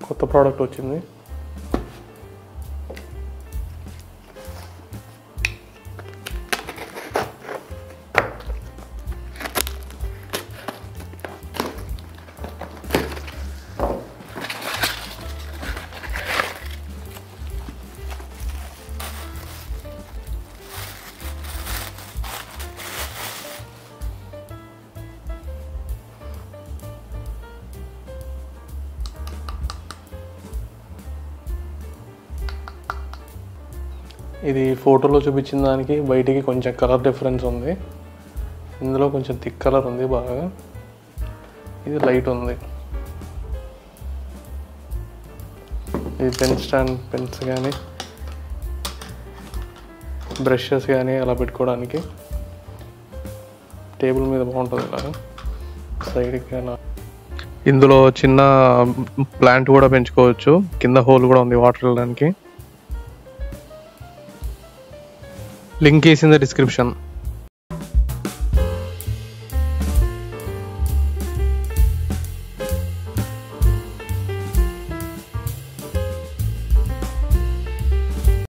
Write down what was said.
కొత్త ప్రోడక్ట్ వచ్చింది ఇది ఫోటోలో చూపించిన దానికి బయటికి కొంచెం కలర్ డిఫరెన్స్ ఉంది ఇందులో కొంచెం థిక్ కలర్ ఉంది బాగా ఇది లైట్ ఉంది ఇది పెన్ స్టాండ్ పెన్స్ కానీ బ్రషెస్ కానీ అలా పెట్టుకోవడానికి టేబుల్ మీద బాగుంటుంది ఇలా సైడ్కి అలా ఇందులో చిన్న ప్లాంట్ కూడా పెంచుకోవచ్చు కింద హోల్ కూడా ఉంది వాటర్ వెళ్ళడానికి లింక్ వేసింది డిస్క్రిప్షన్